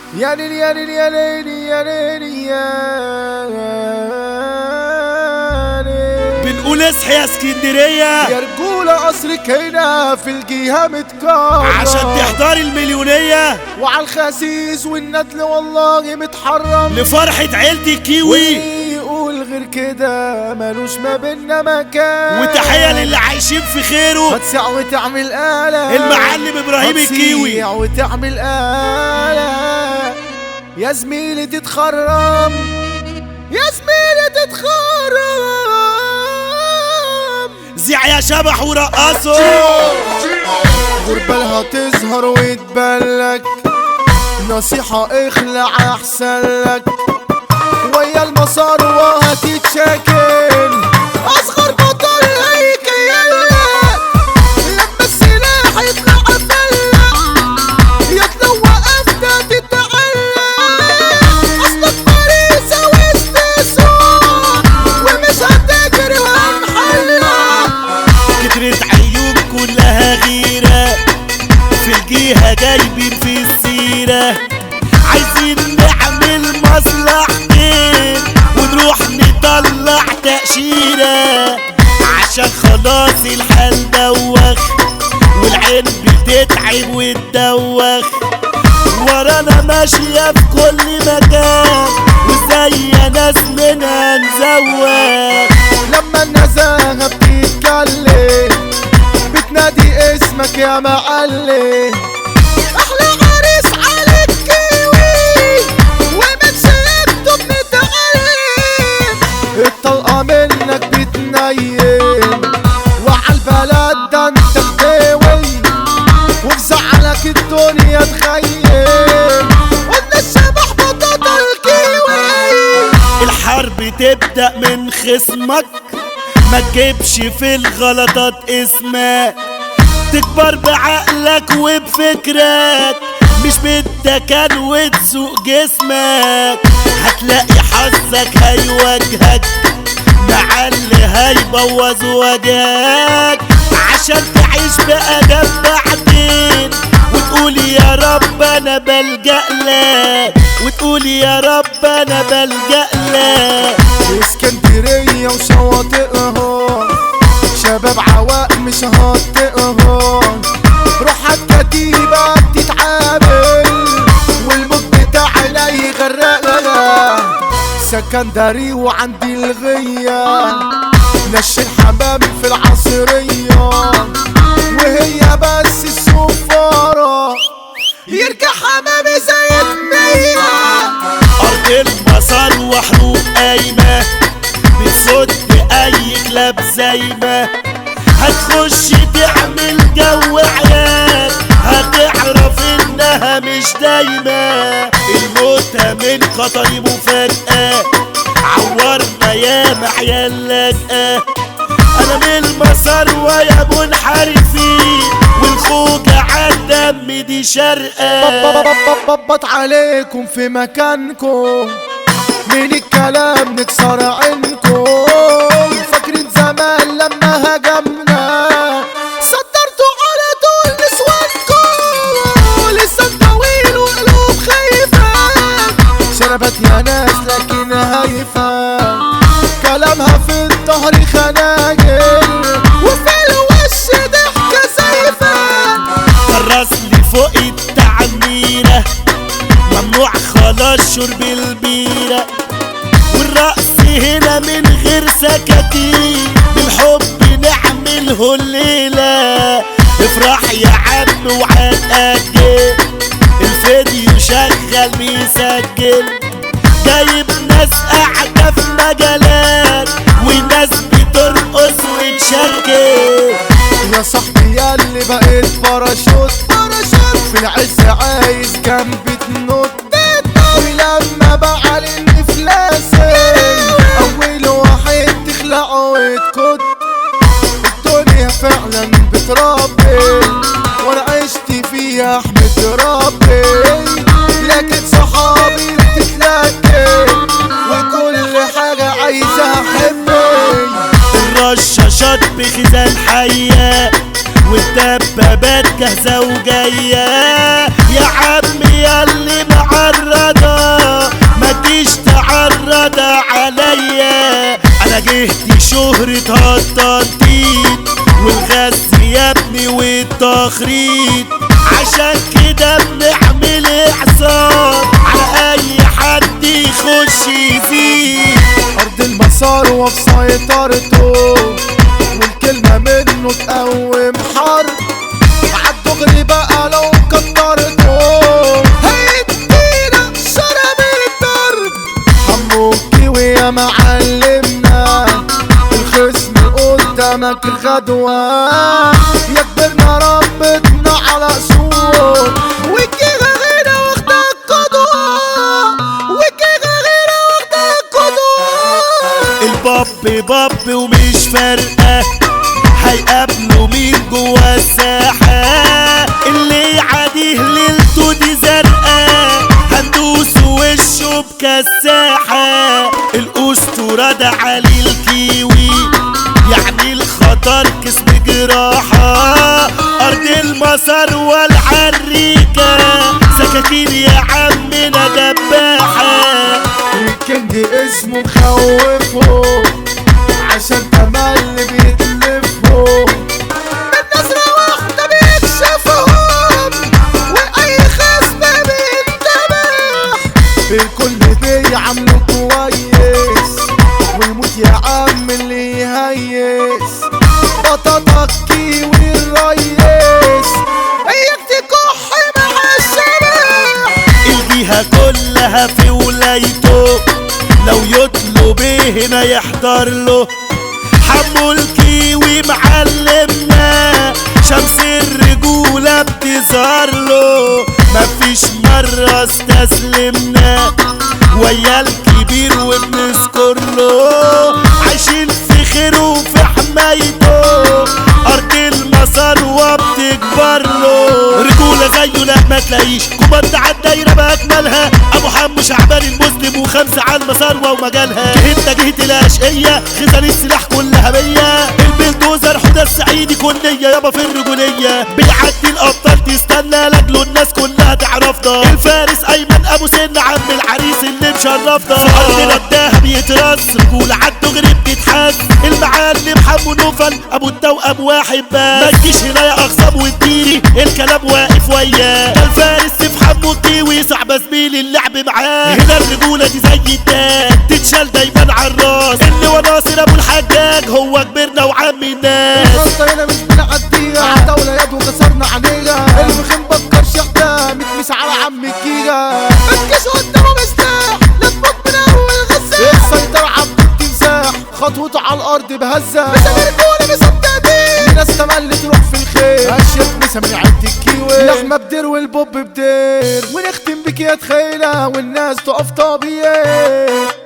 يا ليل يا ليل يا ليل يا ليل يا ليل بنقول اصحى يا اسكندرية يا رجولة قصرك هنا في الجهة متكرر عشان تحضري المليونية وعلى الخسيس والندل والله متحرم لفرحة عيلتي الكيوي ويقول غير كده ملوش ما بينا مكان وتحية للي عايشين في خيره هتسع وتعمل آلة المعلم إبراهيم الكيوي. هتسيع وتعمل آلة يا زميلي تتخرم يا زميلي تتخرم زيع يا شبح ورقصوا غربالها تظهر وتبلك نصيحة اخلع احسن لك ويا المسار وهتتشاكل اصغر بطل هيك يلا لما السلاح يطلع فلك يا لو وقفت تتعلق اصلك فريسة وسط السوق ومش هتجري وهنحلق كترت عيون كلها غيرة في الجهة جايبين في السيرة عايزين نعمل مصلحتين ونروح نطلع تأشيرة عشان خلاص الحال دوخ والعين بتتعب وتدوخ ورانا ماشية في كل مكان وزي ناس منها نزوخ لما النزاهة بتتكلم بتنادي اسمك يا معلم احلى عريس على الكيوي ومن شيبته بنتعلم الطلقة منك بتنيم وعالبلد ده انت خديوي وفي زعلك الدنيا تخيم قلنا الشبح بطاطا الكيوي الحرب تبدأ من خصمك ما تجيبش في الغلطات اسمك تكبر بعقلك وبفكرك مش بالتكن وتسوق جسمك هتلاقي حظك هيواجهك مع اللي هيبوظ وجهك عشان تعيش بأدب بعدين وتقول يا رب انا بلجأ لك وتقول يا رب انا بلجأ لك اسكندرية وشواطئها شباب عواق مش هطئها روح الكتيبة بتتعامل والموت بتاعنا يغرقها سكندري وعندي الغية نش الحمام في العصرية وهي بس السفارة يرجع حمامي زي المية ارض المسار وحروب قايمة بتصد اي كلاب زايمة هتخش تعمل جو عيال هتعرف انها مش دايمة الموتة من خطر مفاجأة عورنا يا عيال لاجئة انا من المسار ويا منحرفين والخوجة عالدم دي شرقة ببط عليكم في مكانكم من الكلام نكسر عينكم فاكرين زمان لما هجمنا صدرتوا على طول نسوانكم لسان طويل وقلوب خايفة شربت يا ناس لكن هايفة كلامها في الظهر خناجر وفي الوش ضحكة زايفة كرس لي فوق التعميرة ممنوع خلاص شرب البيرة والرقص هنا من غير سكاكين بالحب نعمله الليلة افرح يا عم وعتأجل الفيديو شغال بيسجل جايب ناس قاعدة في مجالات وناس بترقص وتشكل يا صاحبي يا اللي بقيت باراشوت باراشوت في العز عايز جنبي تنط ولما بقى الانفلاسي اول واحد تخلعه وتكت الدنيا فعلا بتربي وانا عشت فيها احمد ربي لكن صحابي بتتلاقي وكل حاجة عايزة احبك الرشاشات بخزان حية والدبابات جاهزة وجاية يا عم يا اللي معرف واجهت شهرة هالتنطيط والغز يا ابني والتخريط عشان كده بنعمل اعصار على اي حد يخش يزيد ارض المسار وفي سيطرته والكلمة منه تقوم حرب عالدغري بقى لو كترته هيدينا شرب الدرب حمو الكيوي يا معلمنا الخصم قدامك غدوة يا كبرنا ربتنا على اصول وكيغا غيرة واخدك قدوة وكيغا غيرة واخدك قدوة الباب باب ومش فارقة هيقابلوا مين جوا الساحة اللي عاديه ليلته دي زرقاء هندوس وشه بكساحة الأسطورة ده علي الكيوي يعني الخطر كسب جراحة أرض المسار والعريكة سكاكين يا عمنا دباحة الكينج اسمه مخوفه عشان تملي بيتلفه الناس واحدة بيكشفهم واي خصم بينتبه الكل بيعملوا كويس ويموت يا عم اللي يهيس بطاطا كيوي الريس اياك تكح مع الشباب الجهة كلها في ولايته لو يطلب إيه هنا يحضر له حمو الكيوي معلمنا شمس الرجولة بتظهر له مفيش مرة استسلمنا ويا الكبير وبنذكر له عايشين في خير وفي حمايته أرض المسار وبتكبر له رجولة زيه لا ما تلاقيش كوماند على الدايرة بأكملها أبو حمو شعبان المسلم وخمسة على المسار ومجالها جهتنا جهة الأشقية خزان السلاح كلها مية البلدوزر حدى السعيدي كلية يابا في الرجولية بيعدي الأبطال تستنى لاجله الناس كلها تعرفنا الفارس أيمن أبو سن عم العريس اللي مشرفنا في أرضنا الدهب يترص رجولة عالدغري بتتحس المعلم حمو نوفل أبو التوأم واحد بس ما تجيش هنا يا أخصام وتديري الكلام واقف وياه ده الفارس في حمو الكيوي صعب زميلي اللعب معاه هنا الرجولة دي زي التاج تتشال دايما على الراس اللي هو ناصر أبو الحجاج هو كبرنا وعم الناس الغلطة هنا مش بنعديها عالدولة يد وكسرنا عينيها المخ مبكرش احنا متمس على عم الجيجا متكش قدامه مستاح لا تموت من اول غزة السيطرة عبد التمساح خطوته على الارض بهزة مش رجولة مصدقين ناس تملي تروح في الخير اشيك مسا من عد الكيوي لحمة بدير والبوب بدير ونختم بك يا تخيلة والناس تقف طبيعي